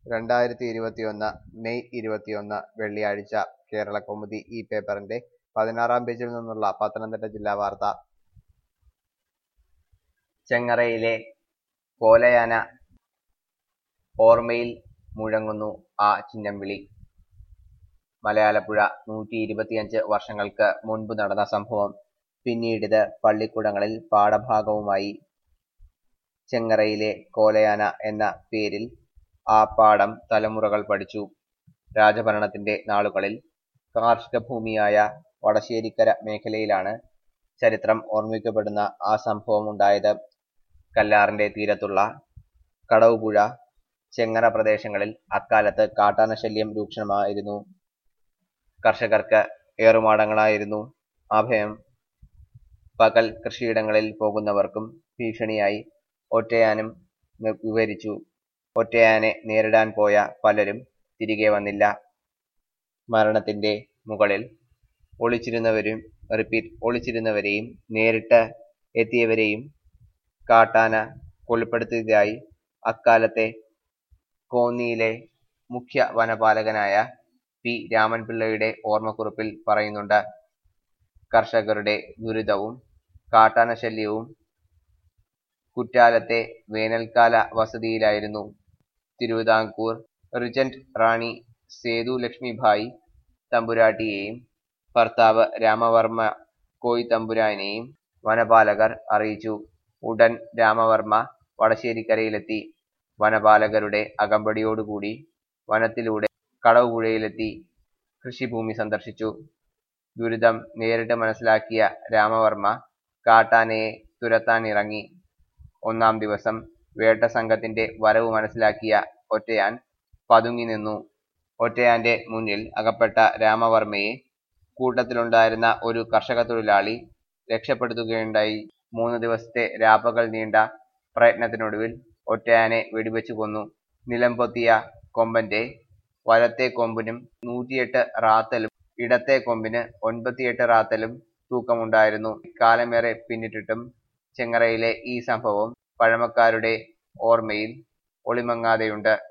രണ്ടായിരത്തി ഇരുപത്തിയൊന്ന് മെയ് ഇരുപത്തിയൊന്ന് വെള്ളിയാഴ്ച കേരളകൗമുദി ഈ പേപ്പറിന്റെ പതിനാറാം പേജിൽ നിന്നുള്ള പത്തനംതിട്ട ജില്ലാ വാർത്ത ചെങ്ങറയിലെ കോലയാന ഓർമ്മയിൽ മുഴങ്ങുന്നു ആ ചിഹ്നംവിളി മലയാലപ്പുഴ നൂറ്റി ഇരുപത്തിയഞ്ച് വർഷങ്ങൾക്ക് മുൻപ് നടന്ന സംഭവം പിന്നീടിത് പള്ളിക്കൂടങ്ങളിൽ പാഠഭാഗവുമായി ചെങ്ങറയിലെ കോലയാന എന്ന പേരിൽ ആ പാഠം തലമുറകൾ പഠിച്ചു രാജഭരണത്തിന്റെ നാളുകളിൽ കാർഷിക ഭൂമിയായ വടശ്ശേരിക്കര മേഖലയിലാണ് ചരിത്രം ഓർമ്മിക്കപ്പെടുന്ന ആ സംഭവം ഉണ്ടായത് കല്ലാറിന്റെ തീരത്തുള്ള കടവുപുഴ ചെങ്ങറ പ്രദേശങ്ങളിൽ അക്കാലത്ത് കാട്ടാന ശല്യം രൂക്ഷമായിരുന്നു കർഷകർക്ക് ഏറുമാടങ്ങളായിരുന്നു അഭയം പകൽ കൃഷിയിടങ്ങളിൽ പോകുന്നവർക്കും ഭീഷണിയായി ഒറ്റയാനും നി- വിവരിച്ചു ഒറ്റയാനെ നേരിടാൻ പോയ പലരും തിരികെ വന്നില്ല മരണത്തിന്റെ മുകളിൽ ഒളിച്ചിരുന്നവരും റിപ്പീറ്റ് ഒളിച്ചിരുന്നവരെയും നേരിട്ട് എത്തിയവരെയും കാട്ടാന കൊലപ്പെടുത്തിയതായി അക്കാലത്തെ കോന്നിയിലെ മുഖ്യ വനപാലകനായ പി രാമൻപിള്ളയുടെ ഓർമ്മക്കുറിപ്പിൽ പറയുന്നുണ്ട് കർഷകരുടെ ദുരിതവും കാട്ടാന ശല്യവും കുറ്റാലത്തെ വേനൽക്കാല വസതിയിലായിരുന്നു തിരുവിതാംകൂർ റിജന്റ് റാണി സേതു ലക്ഷ്മിഭായി തമ്പുരാട്ടിയെയും ഭർത്താവ് രാമവർമ്മ കോയ് തമ്പുരാനെയും വനപാലകർ അറിയിച്ചു ഉടൻ രാമവർമ്മ വടശ്ശേരിക്കരയിലെത്തി വനപാലകരുടെ അകമ്പടിയോടുകൂടി വനത്തിലൂടെ കടവുപുഴയിലെത്തി കൃഷിഭൂമി സന്ദർശിച്ചു ദുരിതം നേരിട്ട് മനസ്സിലാക്കിയ രാമവർമ്മ കാട്ടാനയെ തുരത്താനിറങ്ങി ഒന്നാം ദിവസം വേട്ട സംഘത്തിന്റെ വരവ് മനസ്സിലാക്കിയ ഒറ്റയാൻ പതുങ്ങി നിന്നു ഒറ്റയാന്റെ മുന്നിൽ അകപ്പെട്ട രാമവർമ്മയെ കൂട്ടത്തിലുണ്ടായിരുന്ന ഒരു കർഷക തൊഴിലാളി രക്ഷപ്പെടുത്തുകയുണ്ടായി മൂന്ന് ദിവസത്തെ രാപ്പകൽ നീണ്ട പ്രയത്നത്തിനൊടുവിൽ ഒറ്റയാനെ വെടിവെച്ചു കൊന്നു നിലംപൊത്തിയ കൊമ്പന്റെ വലത്തെ കൊമ്പിനും നൂറ്റിയെട്ട് റാത്തലും ഇടത്തെ കൊമ്പിന് ഒൻപത്തിയെട്ട് റാത്തലും തൂക്കമുണ്ടായിരുന്നു കാലമേറെ പിന്നിട്ടിട്ടും ചെങ്ങറയിലെ ഈ സംഭവം പഴമക്കാരുടെ ഓർമ്മയിൽ ഒളിമങ്ങാതെയുണ്ട്